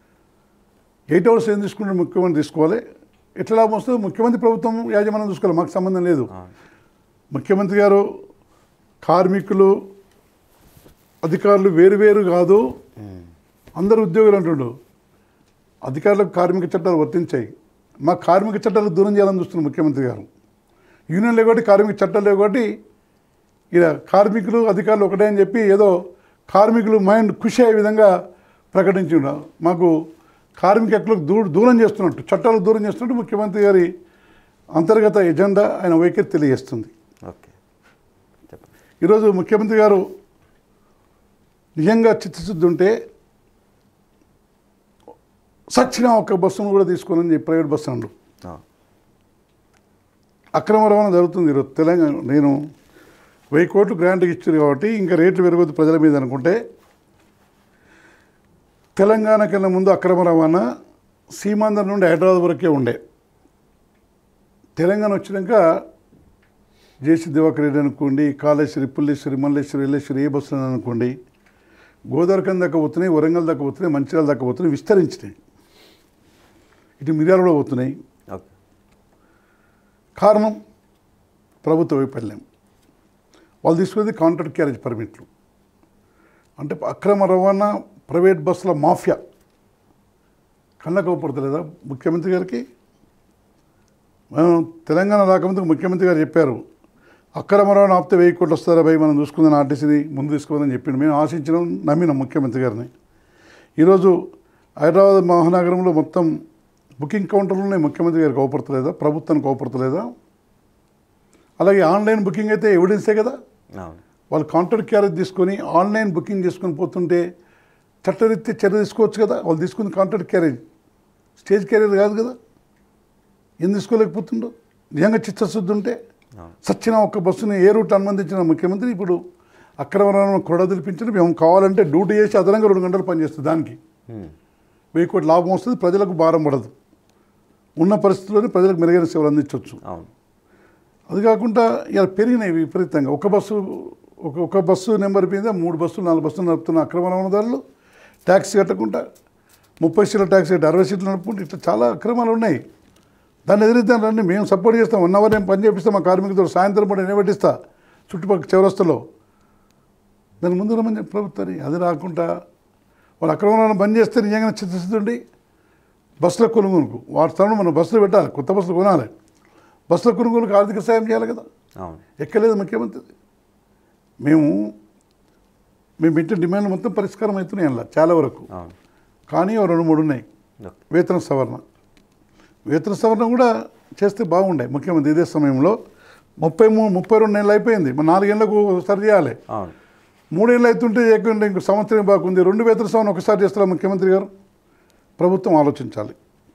ఎయిట్ అవర్స్ ఏం తీసుకుంటే ముఖ్యమంత్రి తీసుకోవాలి ఎట్లా లాభం వస్తుందో ముఖ్యమంత్రి ప్రభుత్వం యాజమాన్యం చూసుకోవాలి మాకు సంబంధం లేదు అవును ముఖ్యమంత్రి గారు కార్మికులు అధికారులు వేరు వేరు కాదు ఉమ్. అందరు ఉద్యోగులు అంటుండు అధికారులకు కార్మిక చట్టాలు వర్తించాయి మా కార్మిక చట్టాలకు దూరం చేయాలని చూస్తున్నారు ముఖ్యమంత్రి గారు యూనియన్ లేకపోతే కార్మిక చట్టాలు లేకపోతే ఇక కార్మికులు అధికారులు ఒకటే అని చెప్పి ఏదో కార్మికులు మైండ్ ఖుషి అయ్యే విధంగా ప్రకటించిండు మాకు కార్మిక హక్కులకు దూ దూరం చేస్తున్నట్టు చట్టాలకు దూరం చేస్తున్నట్టు ముఖ్యమంత్రి గారి అంతర్గత ఎజెండా ఆయన వైఖరి తెలియజేస్తుంది ఓకే చెప్పండి ఈరోజు ముఖ్యమంత్రి గారు నిజంగా చిత్తశుద్ధి ఉంటే సచ్చిన ఒక బస్సును కూడా తీసుకోనని చెప్పి ప్రైవేట్ బస్సు అండు అవును అక్రమ రవాణా జరుగుతుంది ఈరోజు తెలంగాణ నేను వెయ్యి కోట్లు గ్రాంట్కి ఇచ్చారు కాబట్టి ఇంకా రేట్లు పెరగదు ప్రజల మీద అనుకుంటే తెలంగాణ కన్నా ముందు అక్రమ రవాణా సీమాంధ్ర నుండి హైదరాబాద్ వరకే ఉండే తెలంగాణ వచ్చినాక జేసీ దివాకర్ రెడ్డి అనుకోండి కాళేశ్వరి పుల్లేశ్వరి మల్లేశ్వరి ఎల్లేశ్వరి ఏ బస్సులు అనుకోండి గోదావరికం దాకా పోతున్నాయి వరంగల్ దాకా పోతున్నాయి మంచిర్యాల దాకా పోతున్నాయి విస్తరించినాయి ఇటు మిర్యాల కూడా పోతున్నాయి ఓకే కారణం ప్రభుత్వ వైఫల్యం వాళ్ళు తీసుకునేది కాంట్రాక్ట్ క్యారేజ్ పర్మిట్లు అంటే అక్రమ రవాణా ప్రైవేట్ బస్సుల మాఫియా కళ్ళకు అవపడతలేదా ముఖ్యమంత్రి గారికి మనం తెలంగాణ రాకముందుకు ముఖ్యమంత్రి గారు చెప్పారు అక్రమ రవాణా ఆపితే వెయ్యి కోట్లు వస్తారా భయ్ మనం చూసుకుందాం ఆర్టీసీని ముందు తీసుకోవాలని చెప్పిండు మేము ఆశించినాం నమ్మినాం ముఖ్యమంత్రి గారిని ఈరోజు హైదరాబాద్ మహానగరంలో మొత్తం బుకింగ్ కౌంటర్లోనే ముఖ్యమంత్రి గారికి అవపడతలేదా ప్రభుత్వానికి అవపడతలేదా అలాగే ఆన్లైన్ బుకింగ్ అయితే ఎవిడెన్సే కదా అవును వాళ్ళు కాంట్రాక్ట్ క్యారేజ్ తీసుకొని ఆన్లైన్ బుకింగ్ చేసుకొని పోతుంటే చట్టరీత్యా చర్య తీసుకోవచ్చు కదా వాళ్ళు తీసుకున్న కాంట్రాక్ట్ క్యారేజ్ స్టేజ్ క్యారియర్ కాదు కదా ఎందుకు తీసుకోలేకపోతుండో నిజంగా చిత్తశుద్ధి ఉంటే అవును. సచ్చిన ఒక్క బస్సుని ఏ రూట్ అనుమతించిన ముఖ్యమంత్రి ఇప్పుడు అక్రమ రవాణా కొడ తెలిపించిన మేము కావాలంటే డ్యూటీ చేసి అదనంగా రెండు గంటలు పనిచేస్తుంది దానికి ఉమ్. వెయ్యి కోట్ల లాభం వస్తుంది ప్రజలకు భారం పడదు ఉన్న పరిస్థితుల్లోనే ప్రజలకు మెరుగైన సేవలు అందించవచ్చు అవును అది కాకుండా ఇలా పెరిగినాయి విపరీతంగా ఒక బస్సు ఒక ఒక బస్సు నెంబర్ మీద మూడు బస్సులు నాలుగు బస్సులు నడుపుతున్న అక్రమ రవాణాదారులు ట్యాక్సీ కట్టకుండా ముప్పై సీట్ల ట్యాక్సీ కట్టి అరవై సీట్లు నడుపుకుంటే ఇట్లా చాలా అక్రమాలు ఉన్నాయి దాన్ని ఎదిరిద్దాం రండి మేము సపోర్ట్ చేస్తాం వన్ అవర్ నేను పని చేపిస్తాం మా కార్మికులతో సాయంత్రం పూట నిలబెట్టిస్తా చుట్టుపక్కల చౌరస్తలో దాని ముందు రమ్మని చెప్పి ప్రభుత్వాన్ని అది రాకుండా వాళ్ళు అక్రమాలను బంద్ చేస్తే నిజంగా చిత్తశుద్ధి ఉండి బస్సుల కొనుగోలుకు వాటి స్థలంలో మనం బస్సులు పెట్టాలి కొత్త బస్సులు కొనాలి బస్సుల కొనుగోలుకు ఆర్థిక సాయం చేయాలి కదా అవును ఎక్కలేదు ముఖ్యమంత్రి మేము మేము పెట్టిన డిమాండ్లు మొత్తం పరిష్కారం అవుతున్నాయి అలా చాలా వరకు అవును కానీ ఓ రెండు మూడు ఉన్నాయి ఓకే వేతన సవరణ వేతన సవరణ కూడా చేస్తే బాగుండే ముఖ్యమంత్రి ఇదే సమయంలో ముప్పై మూడు ముప్పై రెండు నెలలు అయిపోయింది మన నాలుగేళ్లకు ఒకసారి చేయాలి అవును మూడేళ్ళు అవుతుంటే చేయకుండా ఇంకో సంవత్సరం బాగుంది రెండు వేతన సవరణ ఒకసారి చేస్తారా ముఖ్యమంత్రి గారు ప్రభుత్వం ఆలోచించాలి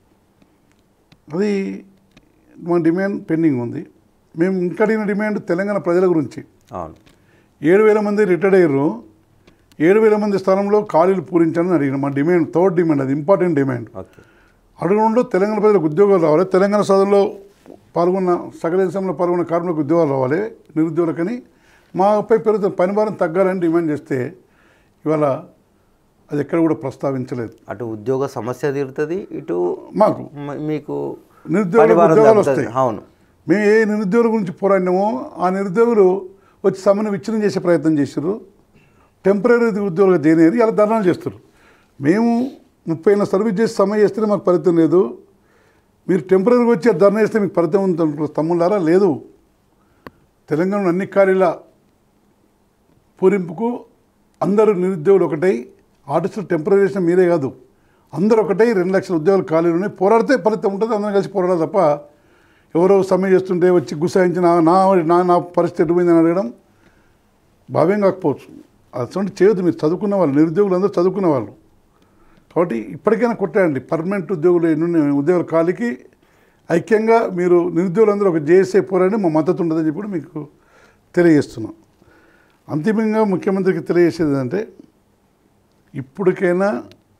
అది మా డిమాండ్ పెండింగ్ ఉంది మేము ఇంకా అడిగిన డిమాండ్ తెలంగాణ ప్రజల గురించి అవును ఏడు వేల మంది రిటైర్డ్ అయ్యారు ఏడు వేల మంది స్థానంలో ఖాళీలు పూరించాలని అడిగిన మా డిమాండ్ థర్డ్ డిమాండ్ అది ఇంపార్టెంట్ డిమాండ్ ఓకే అడగడంలో తెలంగాణ ప్రజలకు ఉద్యోగాలు రావాలి తెలంగాణ సదలో పాల్గొన్న సగల దేశంలో పాల్గొన్న కార్మికులకు ఉద్యోగాలు రావాలి నిరుద్యోగులకని మాపై పెరుగుతున్న పనిభారం తగ్గాలని డిమాండ్ చేస్తే ఇవాళ అది ఎక్కడ కూడా ప్రస్తావించలేదు అటు ఉద్యోగ సమస్య తీరుతుంది ఇటు మాకు మ- మీకు నిరుద్యోగులకు పనిభారం ఉద్యోగాలు తగ్గుతుంది. వస్తాయి అవును మేము ఏ నిరుద్యోగుల గురించి పోరాడినామో ఆ నిరుద్యోగులు వచ్చి సమ్మెను విచ్ఛిన్నం చేసే ప్రయత్నం చేశారు టెంపరీ ఉద్యోగులు చేయలేరు ఇలా ధర్నాలు చేస్తారు మేము ముప్పై ఏళ్ళ సర్వీస్ చేసి సమ్మె చేస్తేనే మాకు ఫలితం లేదు మీరు టెంపరీగా వచ్చి ఆ ధర్నా చేస్తే మీకు ఫలితం ఉంది అనుకున్న తమ్ముళ్ళారా లేదు తెలంగాణ అన్ని ఖాళీల పూరింపుకు అందరూ నిరుద్యోగులు ఒకటై ఆర్టిస్టులు టెంపరీ చేసిన మీరే కాదు అందరూ ఒకటై రెండు లక్షల ఉద్యోగాలు ఖాళీలు ఉన్నాయి పోరాడితే ఫలితం ఉంటుంది అందరం కలిసి పోరాడాలి తప్ప ఎవరో సమ్మె చేస్తుంటే వచ్చి గుసాయించి నా నా నా నా పరిస్థితి ఎటుపోయిందని అడగడం భావ్యం కాకపోవచ్చు అటువంటి చేయొద్దు మీరు చదువుకున్న వాళ్ళు నిరుద్యోగులు అందరూ చదువుకున్న వాళ్ళు కాబట్టి ఇప్పటికైనా కొట్టాయండి పర్మనెంట్ ఉద్యోగులు ఎన్ని ఉన్నాయి, ఉద్యోగుల ఖాళీకి ఐక్యంగా మీరు నిరుద్యోగులందరూ ఒక జేఏసీ పోరాడి మా మద్దతు ఉంటుందని చెప్పి కూడా మీకు తెలియజేస్తున్నాం అంతిమంగా ముఖ్యమంత్రికి తెలియజేసేది ఏంటంటే ఇప్పటికైనా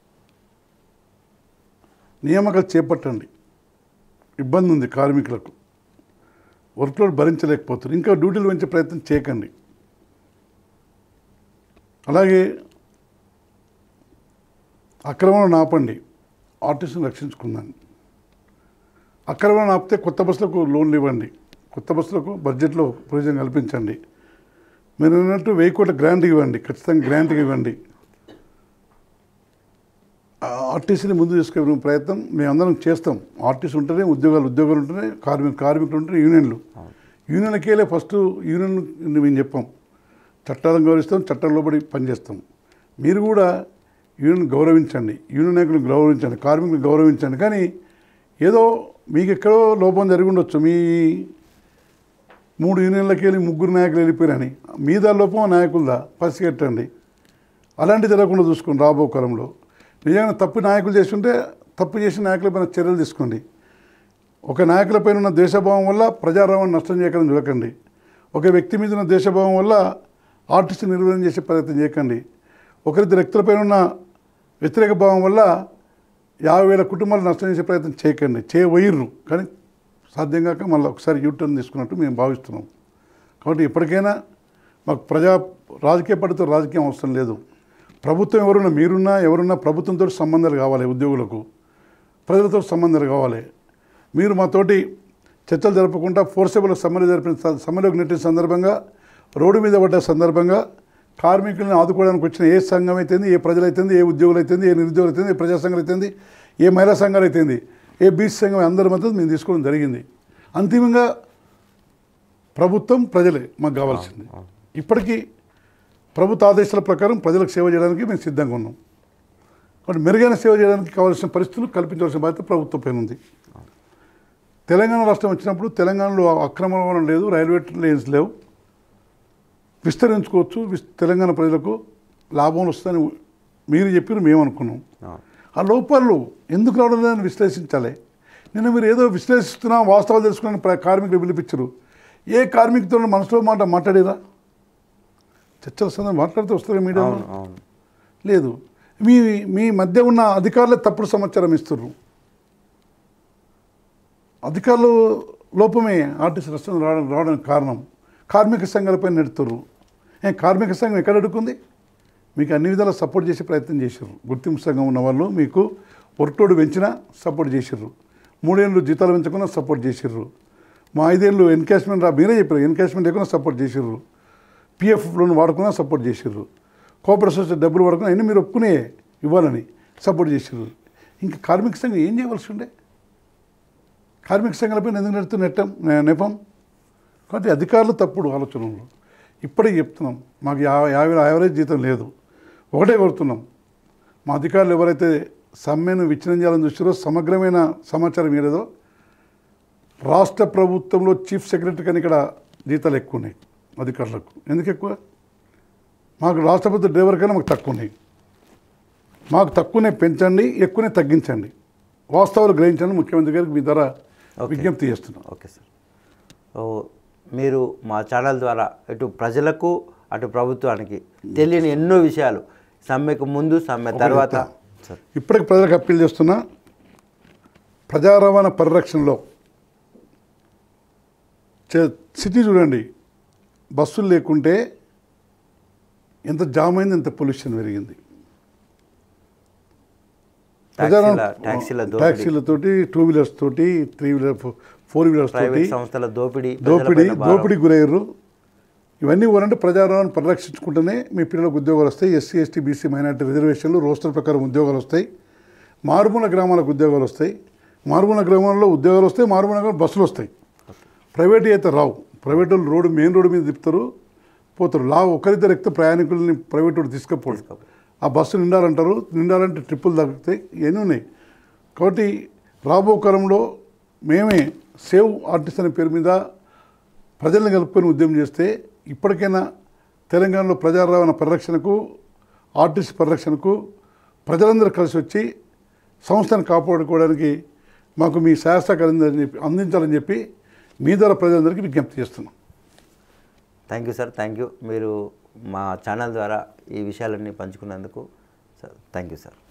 నియామకాలు చేపట్టండి ఇబ్బంది ఉంది కార్మికులకు వర్క్లోడ్ భరించలేకపోతారు ఇంకా డ్యూటీలు పెంచే ప్రయత్నం చేయకండి అలాగే అక్రమణ ఆపండి ఆర్టిస్ట్ని రక్షించుకుందాన్ని అక్రమణ ఆపితే కొత్త బస్సులకు లోన్లు ఇవ్వండి కొత్త బస్సులకు బడ్జెట్లో ప్రయోజనం కల్పించండి మీరు అన్నట్టు వెయ్యి కోట్ల గ్రాంట్ ఇవ్వండి ఖచ్చితంగా గ్రాంట్ ఇవ్వండి ఆ ఆర్టీసీని ముందు తీసుకెళ్ళిన ప్రయత్నం మేము అందరం చేస్తాం ఆర్టీసీ ఉంటేనే ఉద్యోగాలు ఉద్యోగాలు ఉంటేనే కార్మిక కార్మికులు ఉంటేనే యూనియన్లు యూనియన్లకేలే ఫస్ట్ యూనియన్ మేము చెప్పాం చట్టాలను గౌరవిస్తాం చట్టం లోబడి పనిచేస్తాం మీరు కూడా యూనియన్ గౌరవించండి యూనియన్ నాయకులను గౌరవించండి కార్మికులను గౌరవించండి కానీ ఏదో మీకు ఎక్కడో లోపం జరిగి ఉండొచ్చు మీ మూడు యూనియన్లకి వెళ్ళి ముగ్గురు నాయకులు వెళ్ళిపోయారని మీద లోపం ఆ నాయకులదా పసిగట్టండి అలాంటి జరగకుండా చూసుకోండి రాబో కాలంలో నిజంగా తప్పు నాయకులు చేస్తుంటే తప్పు చేసిన నాయకులపైన చర్యలు తీసుకోండి ఒక నాయకులపైన ఉన్న దేశభావం వల్ల ప్రజారావాన్ని నష్టం చేయకుండా చూడకండి ఒక వ్యక్తి మీద ఉన్న దేశభావం వల్ల ఆర్టిస్ట్ నిర్వహణ చేసే ప్రయత్నం చేయకండి ఒకరిద్దరు వ్యక్తులపైన ఉన్న వ్యతిరేక భావం వల్ల యాభై వేల కుటుంబాలు నష్టం చేసే ప్రయత్నం చేయకండి చేయవయ్యర్రు కానీ సాధ్యం కాక మళ్ళీ ఒకసారి యూటర్న్ తీసుకున్నట్టు మేము భావిస్తున్నాం కాబట్టి ఇప్పటికైనా మాకు ప్రజా రాజకీయ పడితో రాజకీయం అవసరం లేదు ప్రభుత్వం ఎవరున్నా మీరున్నా ఎవరున్నా ప్రభుత్వంతో సంబంధాలు కావాలి ఉద్యోగులకు ప్రజలతో సంబంధాలు కావాలి మీరు మాతోటి చర్చలు జరపకుండా ఫోర్సబుల్ సమ్మెలు జరిపిన స- సమ్మెలోకి నెట్టిన సందర్భంగా రోడ్డు మీద పడ్డ సందర్భంగా కార్మికులను ఆదుకోవడానికి వచ్చిన ఏ సంఘం అయితేంది ఏ ప్రజలైతుంది ఏ ఉద్యోగులు అయితేంది ఏ నిరుద్యోగులు అయితేంది ఏ ప్రజా సంఘాలు అయితేంది ఏ మహిళా సంఘాలు అయితేంది ఏ బీసీ సంఘం అందరి మద్దతు మేము తీసుకోవడం జరిగింది అంతిమంగా ప్రభుత్వం ప్రజలే మాకు కావాల్సింది ఇప్పటికీ ప్రభుత్వ ఆదేశాల ప్రకారం ప్రజలకు సేవ చేయడానికి మేము సిద్ధంగా ఉన్నాం కాబట్టి మెరుగైన సేవ చేయడానికి కావాల్సిన పరిస్థితులు కల్పించవలసిన బాధ్యత ప్రభుత్వం పైన ఉంది తెలంగాణ రాష్ట్రం వచ్చినప్పుడు తెలంగాణలో అక్రమ రవాణా లేదు రైల్వే లేన్స్ లేవు విస్తరించుకోవచ్చు విస్- తెలంగాణ ప్రజలకు లాభం వస్తుందని మీరు చెప్పారు మేము అనుకున్నాం అవును. ఆ లోపాలు ఎందుకు రావడం లేదని విశ్లేషించాలి నిన్న మీరు ఏదో విశ్లేషిస్తున్నా వాస్తవాలు తెలుసుకుని ప్ర- కార్మికులు పిలిపించరు ఏ కార్మికుతో మనసులో మాట మాట్లాడేరా చర్చల సందర్భం మాట్లాడితే వస్తారు మీడియాలో అవును అవును లేదు మీ మీ మధ్య ఉన్న అధికారులే తప్పుడు సమాచారం ఇస్తుర్రు అధికారులు లోపమే ఆర్టీసీ నష్టం రావడం రావడానికి కారణం కార్మిక సంఘాలపై నెడుతుర్రు ఏ కార్మిక సంఘం ఎక్కడ అడుగుంది మీకు అన్ని విధాలా సపోర్ట్ చేసే ప్రయత్నం చేశారు గుర్తింపు సంఘం ఉన్న వాళ్ళు మీకు ఒరటోడు పెంచినా సపోర్ట్ చేసిర్రు మూడేళ్ళు జీతాలు పెంచకుండా సపోర్ట్ చేసిర్రు మా ఐదేళ్ళు ఎన్కాష్మెంట్ రా మీరే చెప్పారు ఎన్కాష్మెంట్ లేకుండా సపోర్ట్ చేసిర్రు పిఎఫ్ లోన్ వాడుకున్నా సపోర్ట్ చేసిర్రు కోఆపరేషన్ సొసైటీ డబ్బులు వాడుకున్నా అన్నీ మీరు ఒప్పుకునే ఇవ్వాలని సపోర్ట్ చేసిర్రు ఇంకా కార్మిక సంఘం ఏం చేయవలసి ఉండే కార్మిక సంఘాలపై ఎందుకు నెడుతూ నెట్టం నే- నెపం కాబట్టి అధికారులు తప్పుడు ఆలోచనలు ఇప్పటికి చెప్తున్నాం మాకు యా యాభై యావరేజ్ జీతం లేదు ఒకటే కోరుతున్నాం మా అధికారులు ఎవరైతే సమ్మెను విచ్ఛిన్నం చేయాలని చూస్తారో సమగ్రమైన సమాచారం ఏలేదో రాష్ట్ర ప్రభుత్వంలో చీఫ్ సెక్రటరీ కానీ ఇక్కడ జీతాలు ఎక్కువ ఉన్నాయి అధికారులకు ఎందుకు ఎక్కువ మాకు రాష్ట్ర ప్రభుత్వ డ్రైవర్ కన్నా మాకు తక్కువ ఉన్నాయి మాకు తక్కువనే పెంచండి ఎక్కువనే తగ్గించండి వాస్తవాలు గ్రహించండి ముఖ్యమంత్రి గారికి మీ ద్వారా ఓకే. విజ్ఞప్తి చేస్తున్నాం ఓకే సార్ ఓ మీరు మా ఛానల్ ద్వారా ఇటు ప్రజలకు అటు ప్రభుత్వానికి తెలియని ఎన్నో విషయాలు సమ్మెకు ముందు సమ్మె తర్వాత సార్ ఇప్పటికి ప్రజలకు అప్పీల్ చేస్తున్నా ప్రజా రవాణా పరిరక్షణలో చే- సిటీ చూడండి బస్సులు లేకుంటే ఎంత జామ్ అయింది ఎంత పొల్యూషన్ పెరిగింది ట్యాక్సీల ట్యాక్సీల దోపిడీ ట్యాక్సీలతోటి టూ వీలర్స్ తోటి త్రీ వీలర్ ఫోర్ వీలర్స్ తోటి ప్రైవేట్ సంస్థల దోపిడీ దోపిడీ ప్రజలపైన భారం. దోపిడీ గురయ్యారు ఇవన్నీ కూడా ప్రజారాన్ని పరిరక్షించుకుంటేనే మీ పిల్లలకు ఉద్యోగాలు వస్తాయి ఎస్సీ ఎస్టీ బీసీ మైనార్టీ రిజర్వేషన్లు రోస్టర్ ప్రకారం ఉద్యోగాలు వస్తాయి మారుమూల గ్రామాలకు ఉద్యోగాలు వస్తాయి మారుమూల గ్రామాల్లో ఉద్యోగాలు వస్తాయి మారుమూల గ్రామాల్లో బస్సులు వస్తాయి ప్రైవేట్ అయితే రావు ప్రైవేట్ వాళ్ళు రోడ్డు మెయిన్ రోడ్డు మీద తిప్పుతారు పోతారు లా ఒకరిద్దరు ఎక్కితే ప్రయాణికుల్ని ప్రైవేట్ వాడు తీసుకుపోడు ఆ బస్సు నిండాలంటారు నిండాలంటే ట్రిప్పులు తగ్గుతాయి ఇవన్నీ ఉన్నాయి కాబట్టి రాబో కాలంలో మేమే సేవ్ ఆర్టిస్ట్ అనే పేరు మీద ప్రజల్ని కలుపుకొని ఉద్యమం చేస్తే ఇప్పటికైనా తెలంగాణలో ప్రజా రవాణా పరిరక్షణకు ఆర్టిస్ట్ పరిరక్షణకు ప్రజలందరూ కలిసి వచ్చి సంస్థను కాపాడుకోవడానికి మాకు మీ శాస్త్రకారం చెప్పి అందించాలని చెప్పి మీ ద్వారా ప్రజలందరికీ విజ్ఞప్తి చేస్తున్నాం thank you sir thank you మీరు మా ఛానల్ ద్వారా ఈ విషయాలన్నీ పంచుకున్నందుకు సార్ థ్యాంక్ యూ సార్